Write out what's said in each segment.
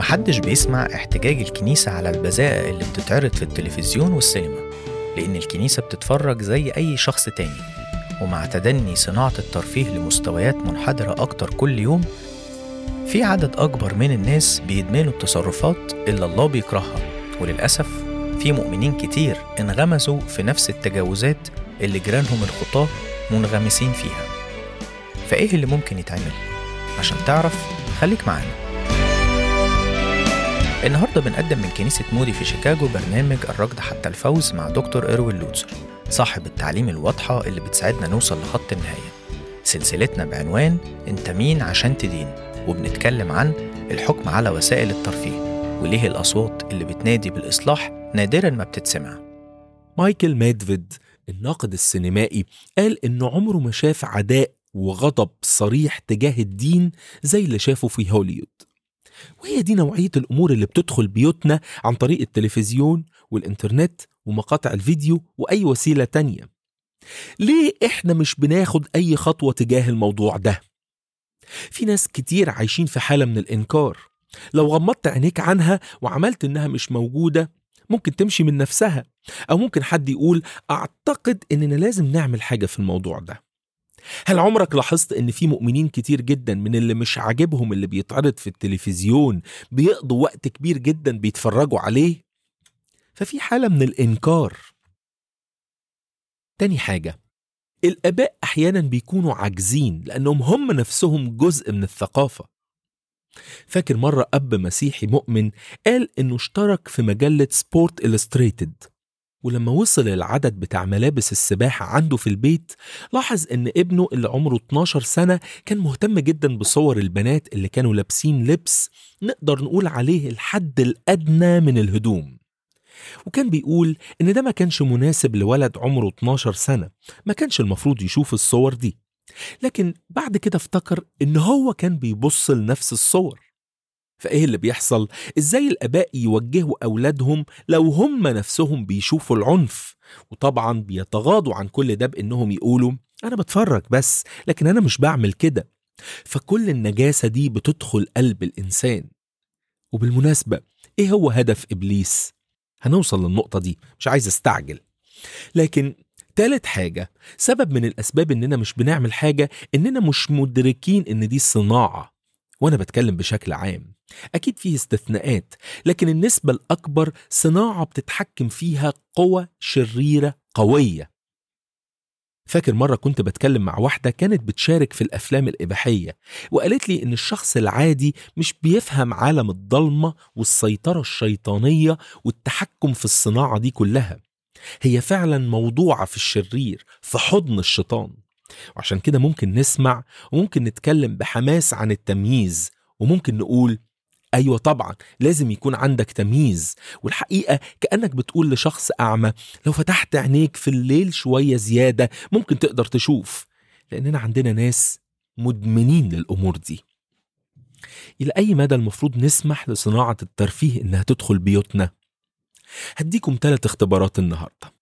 محدش بيسمع احتجاج الكنيسة على البذاءة اللي بتتعرض في التلفزيون والسينما لأن الكنيسة بتتفرج زي أي شخص تاني ومع تدني صناعة الترفيه لمستويات منحدرة أكتر كل يوم في عدد أكبر من الناس بيدمنوا التصرفات اللي الله بيكرهها وللأسف في مؤمنين كتير انغمسوا في نفس التجاوزات اللي جيرانهم الخطاة منغمسين فيها فإيه اللي ممكن يتعمل؟ عشان تعرف خليك معانا النهارده بنقدم من كنيسة مودي في شيكاغو برنامج الركض حتى الفوز مع دكتور إروين لوتسر صاحب التعليم الواضحة اللي بتساعدنا نوصل لخط النهاية سلسلتنا بعنوان انت مين عشان تدين وبنتكلم عن الحكم على وسائل الترفيه وليه الأصوات اللي بتنادي بالإصلاح نادرا ما بتتسمع مايكل ميدفيد الناقد السينمائي قال إنه عمره ما شاف عداء وغضب صريح تجاه الدين زي اللي شافه في هوليوود وهي دي نوعية الأمور اللي بتدخل بيوتنا عن طريق التلفزيون والإنترنت ومقاطع الفيديو وأي وسيلة تانية ليه إحنا مش بناخد أي خطوة تجاه الموضوع ده؟ في ناس كتير عايشين في حالة من الإنكار لو غمضت عينيك عنها وعملت إنها مش موجودة ممكن تمشي من نفسها أو ممكن حد يقول أعتقد إننا لازم نعمل حاجة في الموضوع ده هل عمرك لاحظت ان في مؤمنين كتير جدا من اللي مش عاجبهم اللي بيتعرض في التلفزيون بيقضوا وقت كبير جدا بيتفرجوا عليه ففي حالة من الإنكار تاني حاجة الآباء أحيانا بيكونوا عاجزين لأنهم هم نفسهم جزء من الثقافة فاكر مرة أب مسيحي مؤمن قال إنه اشترك في مجلة سبورت إلستريتد ولما وصل العدد بتاع ملابس السباحة عنده في البيت لاحظ إن ابنه اللي عمره 12 سنة كان مهتم جدا بصور البنات اللي كانوا لابسين لبس نقدر نقول عليه الحد الأدنى من الهدوم وكان بيقول إن ده ما كانش مناسب لولد عمره 12 سنة ما كانش المفروض يشوف الصور دي لكن بعد كده افتكر إن هو كان بيبص لنفس الصور فايه اللي بيحصل ازاي الاباء يوجهوا اولادهم لو هم نفسهم بيشوفوا العنف وطبعا بيتغاضوا عن كل ده بانهم يقولوا انا بتفرج بس لكن انا مش بعمل كده فكل النجاسه دي بتدخل قلب الانسان وبالمناسبه ايه هو هدف ابليس هنوصل للنقطه دي مش عايز استعجل لكن تالت حاجة سبب من الأسباب إننا مش بنعمل حاجة إننا مش مدركين إن دي صناعة وأنا بتكلم بشكل عام أكيد فيه استثناءات لكن النسبة الأكبر صناعة بتتحكم فيها قوى شريرة قوية فاكر مرة كنت بتكلم مع واحدة كانت بتشارك في الأفلام الإباحية وقالت لي إن الشخص العادي مش بيفهم عالم الضلمة والسيطرة الشيطانية والتحكم في الصناعة دي كلها هي فعلا موضوعة في الشرير في حضن الشيطان وعشان كده ممكن نسمع وممكن نتكلم بحماس عن التمييز وممكن نقول ايوه طبعا لازم يكون عندك تمييز والحقيقه كانك بتقول لشخص اعمى لو فتحت عينيك في الليل شويه زياده ممكن تقدر تشوف لاننا عندنا ناس مدمنين للامور دي الى اي مدى المفروض نسمح لصناعه الترفيه انها تدخل بيوتنا هديكم ثلاث اختبارات النهارده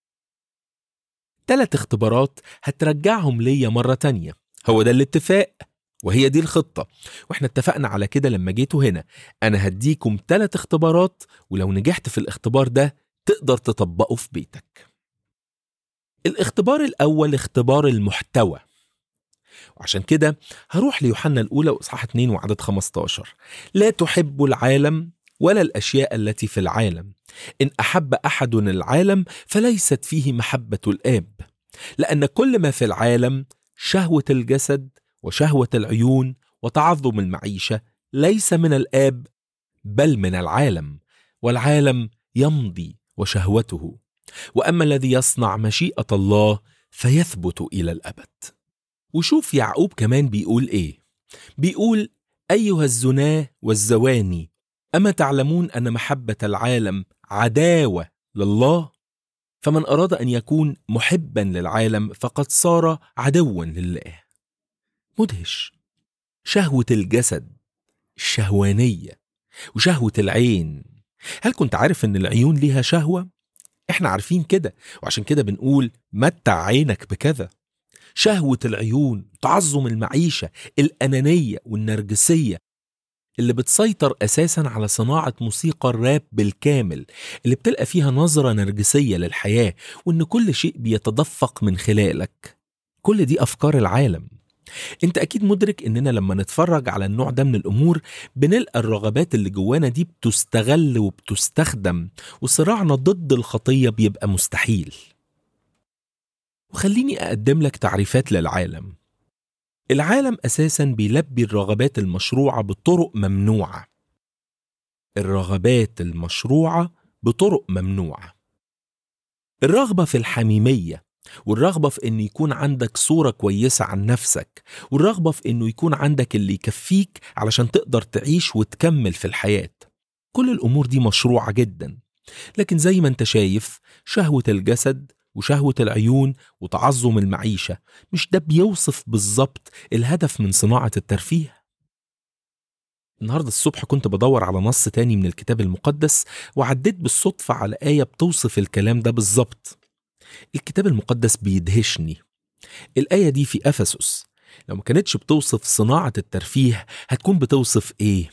ثلاث اختبارات هترجعهم ليا مرة تانية هو ده الاتفاق وهي دي الخطة واحنا اتفقنا على كده لما جيتوا هنا انا هديكم ثلاث اختبارات ولو نجحت في الاختبار ده تقدر تطبقه في بيتك الاختبار الاول اختبار المحتوى وعشان كده هروح ليوحنا الاولى واصحاح 2 وعدد 15 لا تحب العالم ولا الاشياء التي في العالم ان احب احد العالم فليست فيه محبه الاب لان كل ما في العالم شهوه الجسد وشهوه العيون وتعظم المعيشه ليس من الاب بل من العالم والعالم يمضي وشهوته واما الذي يصنع مشيئه الله فيثبت الى الابد وشوف يعقوب كمان بيقول ايه بيقول ايها الزناه والزواني اما تعلمون ان محبه العالم عداوه لله فمن اراد ان يكون محبا للعالم فقد صار عدوا لله مدهش شهوه الجسد الشهوانيه وشهوه العين هل كنت عارف ان العيون ليها شهوه احنا عارفين كده وعشان كده بنقول متع عينك بكذا شهوه العيون تعظم المعيشه الانانيه والنرجسيه اللي بتسيطر أساسا على صناعة موسيقى الراب بالكامل اللي بتلقى فيها نظرة نرجسية للحياة وإن كل شيء بيتدفق من خلالك كل دي أفكار العالم انت اكيد مدرك اننا لما نتفرج على النوع ده من الامور بنلقى الرغبات اللي جوانا دي بتستغل وبتستخدم وصراعنا ضد الخطيه بيبقى مستحيل وخليني اقدم لك تعريفات للعالم العالم اساسا بيلبي الرغبات المشروعه بطرق ممنوعه الرغبات المشروعه بطرق ممنوعه الرغبه في الحميميه والرغبة في إن يكون عندك صورة كويسة عن نفسك والرغبة في إنه يكون عندك اللي يكفيك علشان تقدر تعيش وتكمل في الحياة كل الأمور دي مشروعة جدا لكن زي ما انت شايف شهوة الجسد وشهوة العيون وتعظم المعيشة مش ده بيوصف بالظبط الهدف من صناعة الترفيه النهاردة الصبح كنت بدور على نص تاني من الكتاب المقدس وعديت بالصدفة على آية بتوصف الكلام ده بالظبط الكتاب المقدس بيدهشني الآية دي في أفسس لو ما كانتش بتوصف صناعة الترفيه هتكون بتوصف إيه؟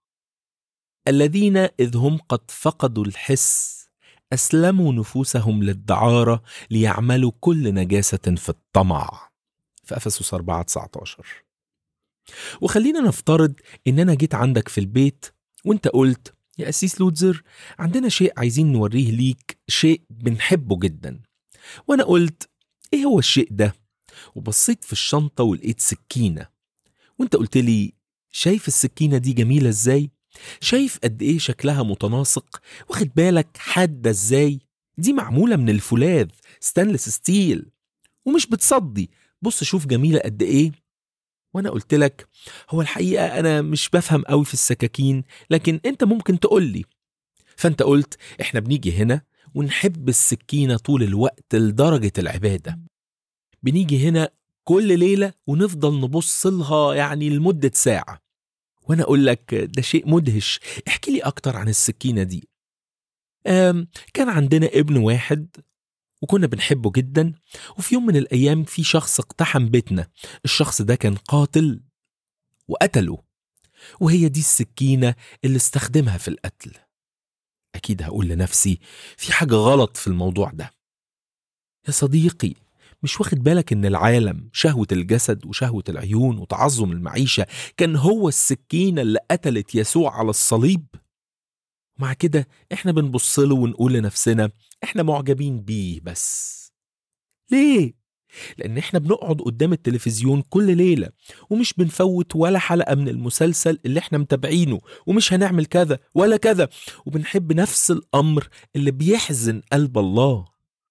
الذين إذ هم قد فقدوا الحس أسلموا نفوسهم للدعارة ليعملوا كل نجاسة في الطمع في أفسس 4 19 وخلينا نفترض إن أنا جيت عندك في البيت وإنت قلت يا أسيس لوتزر عندنا شيء عايزين نوريه ليك شيء بنحبه جدا وأنا قلت إيه هو الشيء ده؟ وبصيت في الشنطة ولقيت سكينة وانت قلت لي شايف السكينة دي جميلة ازاي؟ شايف قد ايه شكلها متناسق؟ واخد بالك حادة ازاي؟ دي معمولة من الفولاذ ستانلس ستيل ومش بتصدي بص شوف جميلة قد ايه وانا قلت لك هو الحقيقة انا مش بفهم قوي في السكاكين لكن انت ممكن تقول لي فانت قلت احنا بنيجي هنا ونحب السكينة طول الوقت لدرجة العبادة بنيجي هنا كل ليلة ونفضل نبص لها يعني لمدة ساعة وأنا أقول لك ده شيء مدهش احكي لي أكتر عن السكينة دي أم كان عندنا ابن واحد وكنا بنحبه جدا وفي يوم من الأيام في شخص اقتحم بيتنا الشخص ده كان قاتل وقتله وهي دي السكينة اللي استخدمها في القتل أكيد هقول لنفسي في حاجة غلط في الموضوع ده يا صديقي مش واخد بالك ان العالم شهوة الجسد وشهوة العيون وتعظم المعيشة كان هو السكينة اللي قتلت يسوع على الصليب مع كده احنا بنبص له ونقول لنفسنا احنا معجبين بيه بس ليه؟ لأن احنا بنقعد قدام التلفزيون كل ليلة ومش بنفوت ولا حلقة من المسلسل اللي احنا متابعينه ومش هنعمل كذا ولا كذا وبنحب نفس الأمر اللي بيحزن قلب الله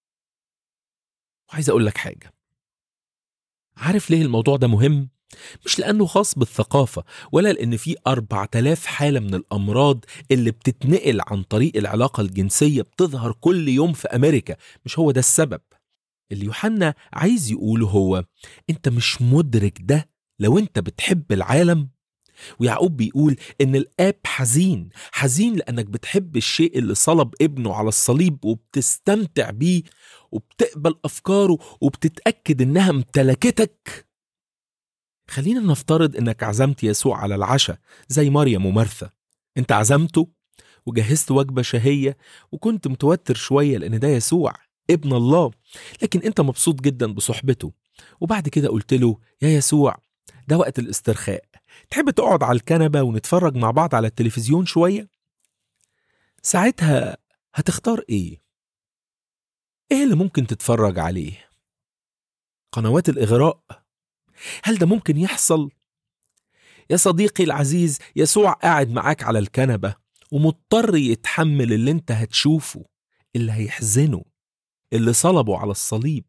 وعايز أقول لك حاجة عارف ليه الموضوع ده مهم؟ مش لأنه خاص بالثقافة ولا لأن في أربعة آلاف حالة من الأمراض اللي بتتنقل عن طريق العلاقة الجنسية بتظهر كل يوم في أمريكا مش هو ده السبب اللي يوحنا عايز يقوله هو أنت مش مدرك ده لو أنت بتحب العالم ويعقوب بيقول ان الاب حزين حزين لانك بتحب الشيء اللي صلب ابنه على الصليب وبتستمتع بيه وبتقبل افكاره وبتتاكد انها امتلكتك خلينا نفترض انك عزمت يسوع على العشاء زي مريم ومرثا انت عزمته وجهزت وجبه شهيه وكنت متوتر شويه لان ده يسوع ابن الله لكن انت مبسوط جدا بصحبته وبعد كده قلت له يا يسوع ده وقت الاسترخاء تحب تقعد على الكنبة ونتفرج مع بعض على التلفزيون شوية؟ ساعتها هتختار ايه؟ ايه اللي ممكن تتفرج عليه؟ قنوات الإغراء؟ هل ده ممكن يحصل؟ يا صديقي العزيز يسوع قاعد معاك على الكنبة ومضطر يتحمل اللي انت هتشوفه اللي هيحزنه اللي صلبه على الصليب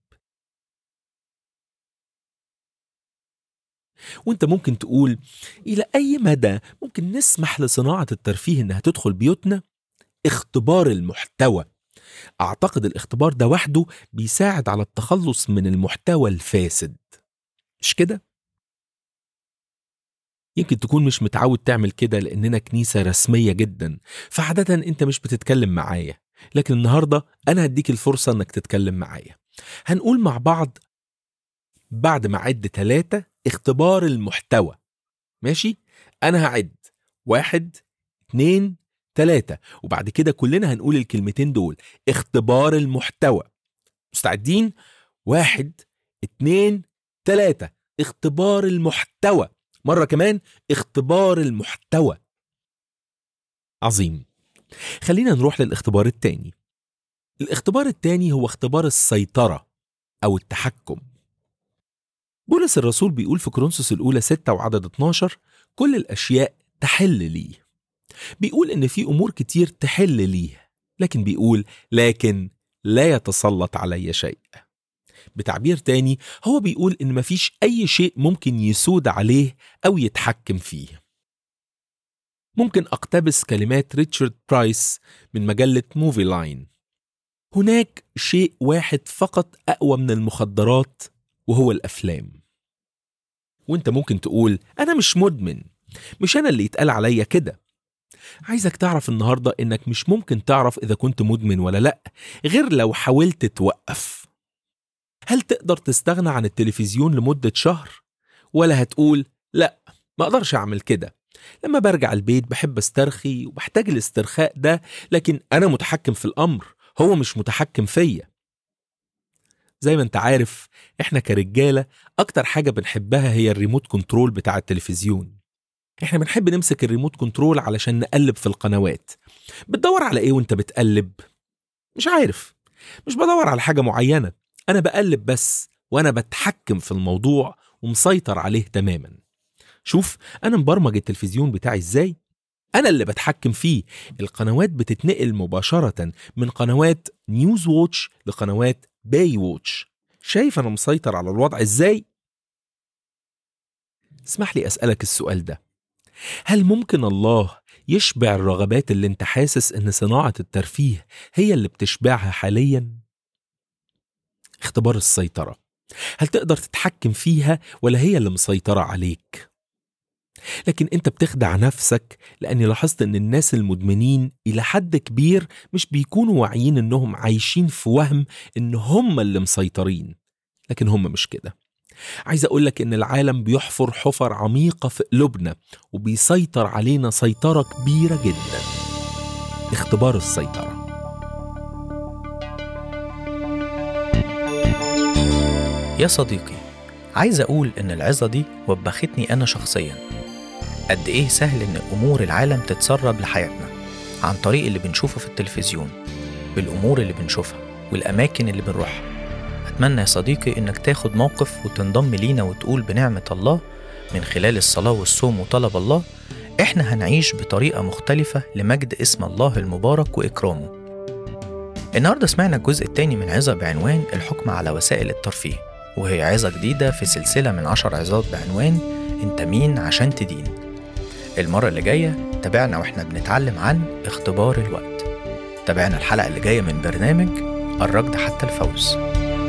وانت ممكن تقول الى اي مدى ممكن نسمح لصناعه الترفيه انها تدخل بيوتنا اختبار المحتوى اعتقد الاختبار ده وحده بيساعد على التخلص من المحتوى الفاسد مش كده يمكن تكون مش متعود تعمل كده لاننا كنيسه رسميه جدا فعاده انت مش بتتكلم معايا لكن النهارده انا هديك الفرصه انك تتكلم معايا هنقول مع بعض بعد ما عد ثلاثة اختبار المحتوى ماشي أنا هعد واحد اتنين تلاتة وبعد كده كلنا هنقول الكلمتين دول اختبار المحتوى مستعدين واحد اتنين تلاتة اختبار المحتوى مرة كمان اختبار المحتوى عظيم خلينا نروح للاختبار التاني الاختبار التاني هو اختبار السيطرة أو التحكم بولس الرسول بيقول في كورنثوس الأولى 6 وعدد 12 كل الأشياء تحل لي بيقول إن في أمور كتير تحل لي لكن بيقول لكن لا يتسلط علي شيء بتعبير تاني هو بيقول إن مفيش أي شيء ممكن يسود عليه أو يتحكم فيه ممكن أقتبس كلمات ريتشارد برايس من مجلة موفي لاين هناك شيء واحد فقط أقوى من المخدرات وهو الأفلام وانت ممكن تقول أنا مش مدمن مش أنا اللي يتقال عليا كده عايزك تعرف النهاردة إنك مش ممكن تعرف إذا كنت مدمن ولا لأ غير لو حاولت توقف هل تقدر تستغنى عن التلفزيون لمدة شهر؟ ولا هتقول لأ ما أقدرش أعمل كده لما برجع البيت بحب استرخي وبحتاج الاسترخاء ده لكن أنا متحكم في الأمر هو مش متحكم فيا زي ما انت عارف احنا كرجالة اكتر حاجة بنحبها هي الريموت كنترول بتاع التلفزيون احنا بنحب نمسك الريموت كنترول علشان نقلب في القنوات بتدور على ايه وانت بتقلب مش عارف مش بدور على حاجة معينة انا بقلب بس وانا بتحكم في الموضوع ومسيطر عليه تماما شوف انا مبرمج التلفزيون بتاعي ازاي أنا اللي بتحكم فيه القنوات بتتنقل مباشرة من قنوات نيوز ووتش لقنوات باي ووتش شايف أنا مسيطر على الوضع إزاي؟ اسمح لي أسألك السؤال ده هل ممكن الله يشبع الرغبات اللي انت حاسس ان صناعة الترفيه هي اللي بتشبعها حاليا؟ اختبار السيطرة هل تقدر تتحكم فيها ولا هي اللي مسيطرة عليك؟ لكن انت بتخدع نفسك لاني لاحظت ان الناس المدمنين الى حد كبير مش بيكونوا واعيين انهم عايشين في وهم ان هم اللي مسيطرين لكن هم مش كده عايز اقولك ان العالم بيحفر حفر عميقة في قلوبنا وبيسيطر علينا سيطرة كبيرة جدا اختبار السيطرة يا صديقي عايز أقول إن العظة دي وبختني أنا شخصيا قد إيه سهل إن أمور العالم تتسرب لحياتنا عن طريق اللي بنشوفه في التلفزيون بالأمور اللي بنشوفها والأماكن اللي بنروحها أتمنى يا صديقي إنك تاخد موقف وتنضم لينا وتقول بنعمة الله من خلال الصلاة والصوم وطلب الله إحنا هنعيش بطريقة مختلفة لمجد اسم الله المبارك وإكرامه النهاردة سمعنا الجزء الثاني من عظة بعنوان الحكم على وسائل الترفيه وهي عظة جديدة في سلسلة من عشر عظات بعنوان انت مين عشان تدين المرة اللي جاية تابعنا واحنا بنتعلم عن اختبار الوقت تابعنا الحلقة اللي جاية من برنامج الركض حتى الفوز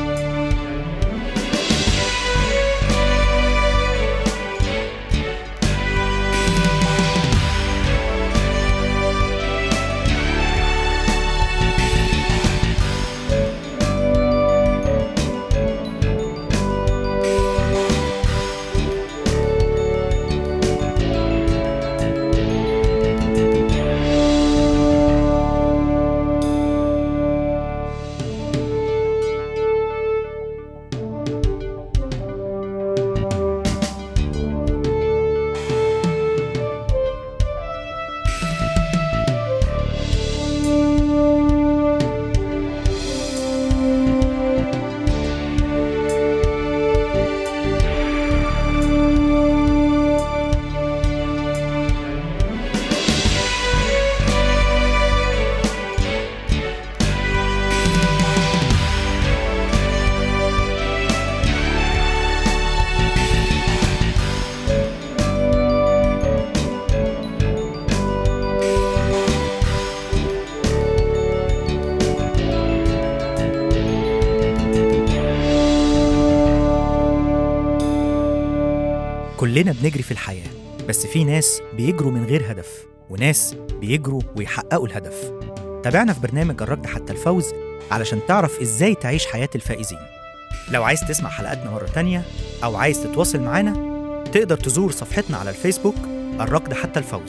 كلنا بنجري في الحياة بس في ناس بيجروا من غير هدف وناس بيجروا ويحققوا الهدف تابعنا في برنامج الركض حتى الفوز علشان تعرف ازاي تعيش حياة الفائزين لو عايز تسمع حلقاتنا مرة تانية أو عايز تتواصل معانا تقدر تزور صفحتنا على الفيسبوك الركض حتى الفوز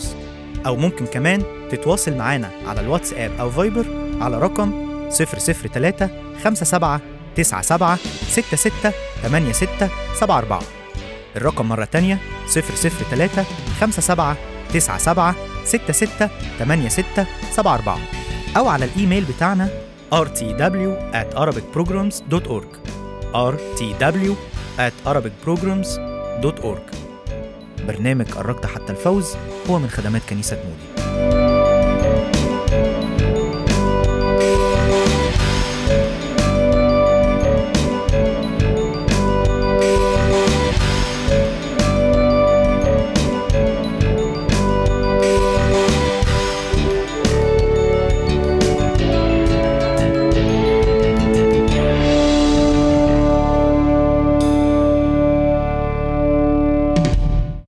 أو ممكن كمان تتواصل معانا على الواتساب أو فايبر على رقم 003 57 97 66 86 74 الرقم مرة تانية 003 57 97 66 86 74 أو على الإيميل بتاعنا rtw at arabicprograms.org rtw at arabicprograms.org برنامج قربت حتى الفوز هو من خدمات كنيسة مودي